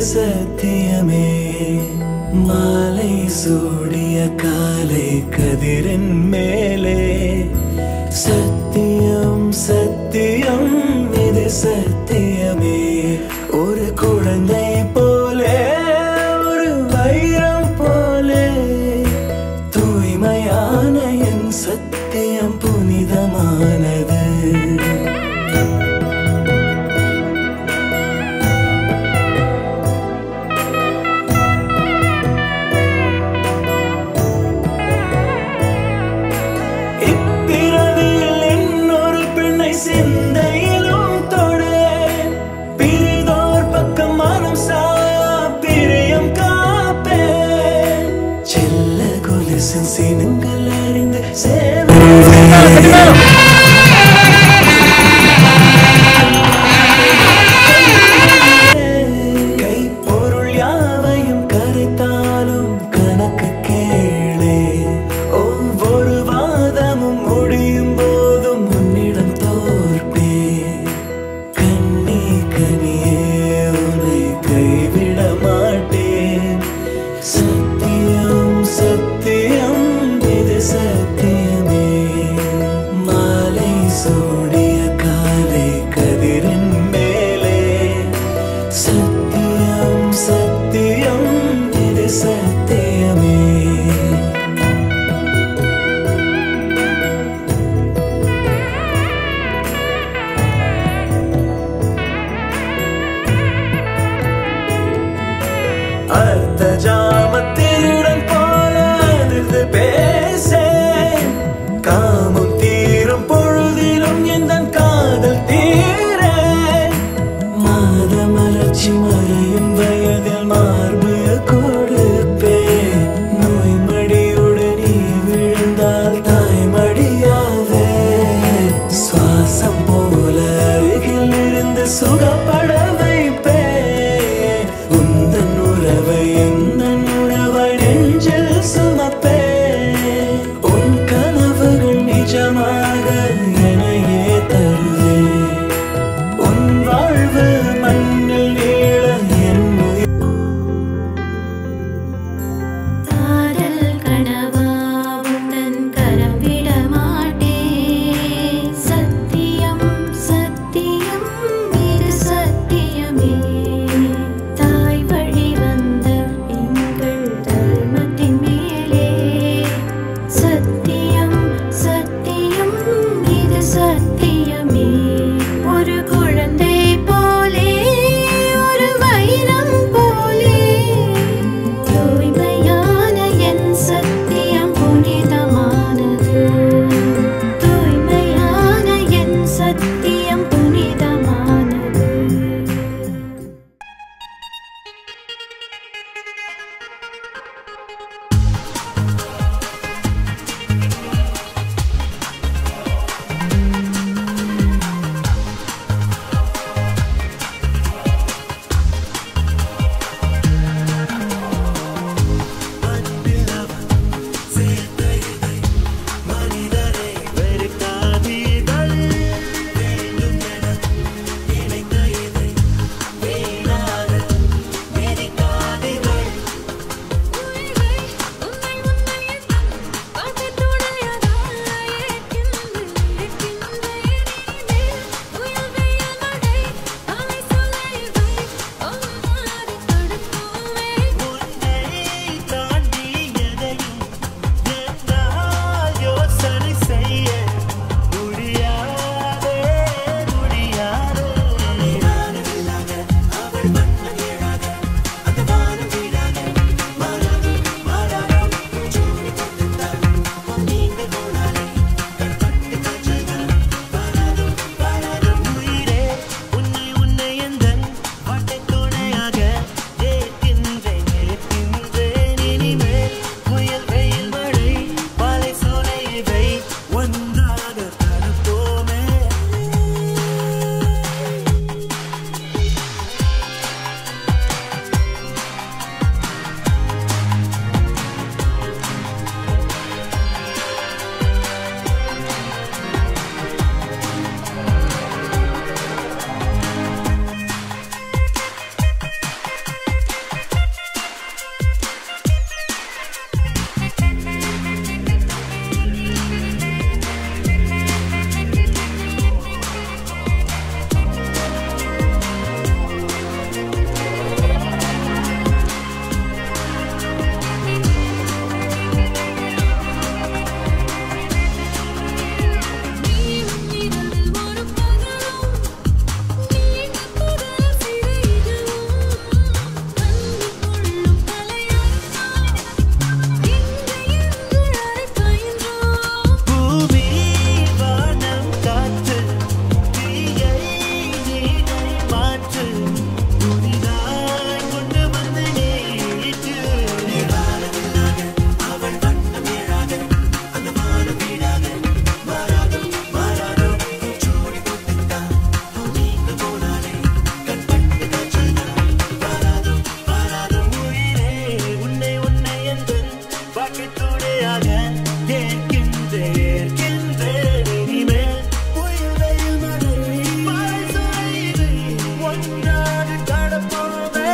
சத்தியமே மாலை சூடிய காலை கதிரின் மேலே சத்தியம் சத்தியம் இது சத்தியமே ஒரு குழந்தை போலே ஒரு வைரம் போலே தூய்மையான என் சத்தியம் புனிதமானது இப்பிறவியில் இன்னொரு பெண்ணை சிந்தையிலும் தொடு பிரிதோர் பக்கம் மனம் சாயா பிரியம் காப்பேன் செல்ல கொலுசின் சினங்கள் அறிந்து சேவை கைப்பொருள் யாவையும் கரைத்தாலும் கணக்கு கேளே ஒவ்வொரு வாதமும் முடியும் போதும் உன்னிடம் தோற்பே கண்ணி கனியே உன்னை கைவிட மாட்டேன் சத்தியம் சத்தியம் இது சத்தியமே துணையாக ஏற்கின்றேன் ஏற்கின்றேன் இனிமேல் புயல் வெயில் மழை மழை சுழிது ஒன்றாக கடப்போமே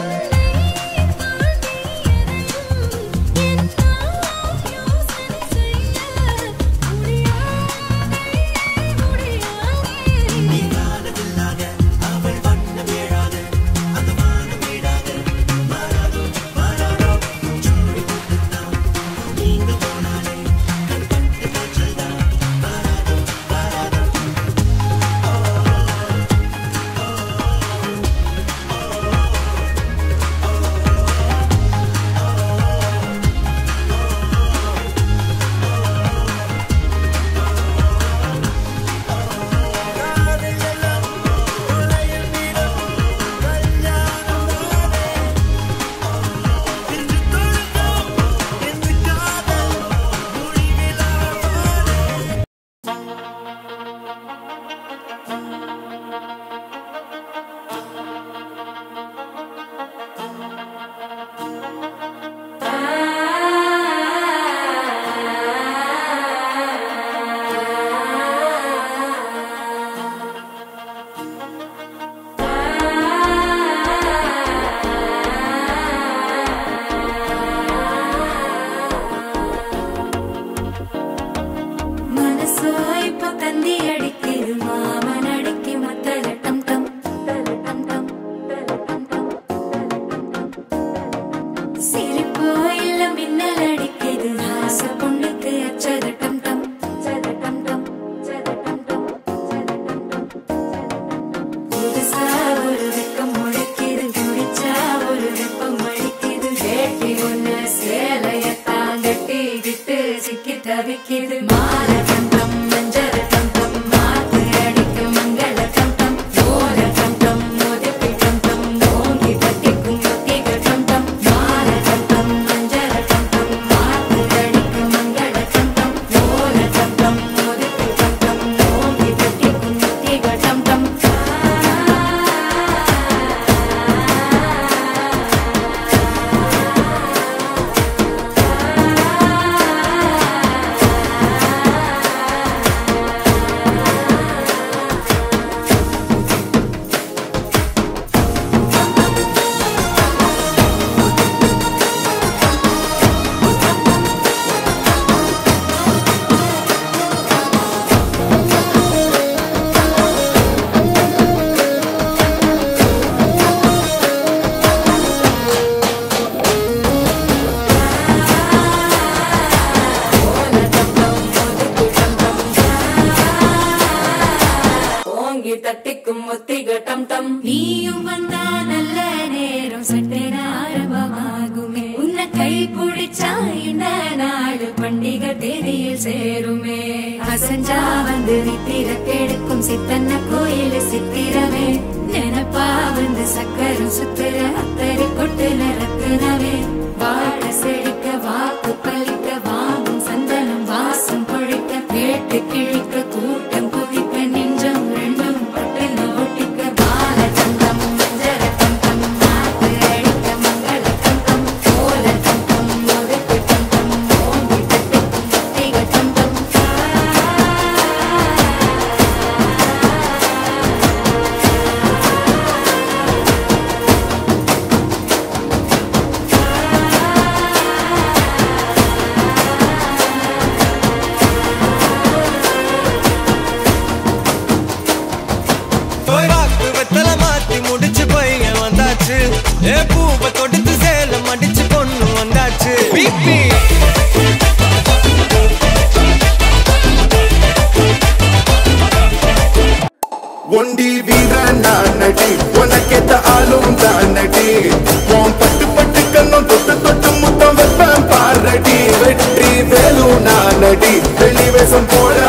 மனசோ இப்ப தந்தி அடிக்குது மாமன் அடிக்கு மத்தள டம் டம் தல டம் டம் தல டம் டம் சிரிப்போ இல்ல மின்னல் அடிக்குது ஆச பொண்ணுக்கு அச்சத டம் டம் சத டம் டம் சத டம் டம் சத டம் டம் புதுசா ஒரு வெக்கம் முளைக்குது குடிச்சா ஒரு வெப்பம் அடிக்குது வேட்டி ஒண்ணு சேலையத்தான் கட்டிக்கிட்டு சிக்கி தவிக்குது மால கண்டம் மஞ்சள் கண்டம் மாத்து அடிக்கும் மங்கள கண்டம் ஓல கண்டம் மோதிப்பி கண்டம் ஓங்கி தட்டிக்கும் முத்திக கண்டம் மால கண்டம் மஞ்சள் கண்டம் மாத்து அடிக்கும் மங்கள கண்டம் ஓல கண்டம் மோதிப்பி கண்டம் ஓங்கி தட்டிக்கும் முத்திக கண்டம் ஓங்கி தட்டிக்கும் ஒத்திக டம் டம் நீயும் வந்தா நல்ல நேரம் சட்டென ஆரம்பமாகுமே உன்னை கை பிடிச்சா இந்த நாடு பண்டிகை தேதியில் சேருமே அசஞ்சா வந்து நித்திர கெடுக்கும் சித்தன்ன கோயில் சித்திரமே நினப்பா வந்து சக்கரம் சுத்துற அத்தரி கொட்டுல ரத்தினமே வாழ செழிக்க வாக்கு பலிக்க வாங்கும் சந்தனம் வாசம் பொழிக்க கேட்டு கிழிக்க கூட்டம் குதிக்க நெஞ்சம் ரெண்டும் பட்டுன ஒட்டிக்க பால தந்தம் மஞ்சர தந்தம் நாட்டு அடிக்க மங்கள தந்தம் கோல தந்தம் ஒதுக்கு தந்தம் ஓங்கி தட்டிக்கும் முத்திக தந்தம் போய் வாக்கு வெத்தல மாத்தி முடிச்சு பையன் வந்தாச்சு ஏ பூவை தொடுத்து சேலம் அடிச்சு பொண்ணு வந்தாச்சு பிபி ஒண்டி வீரன் நான் நடி உனக்கேத்த ஆளும் தான் நடி உன் பட்டு பட்டு கண்ணும் தொட்டு தொட்டு முத்தம் வைப்பேன் பாரடி வெற்றி வேலு நான் நடி வெளி வேஷம் போட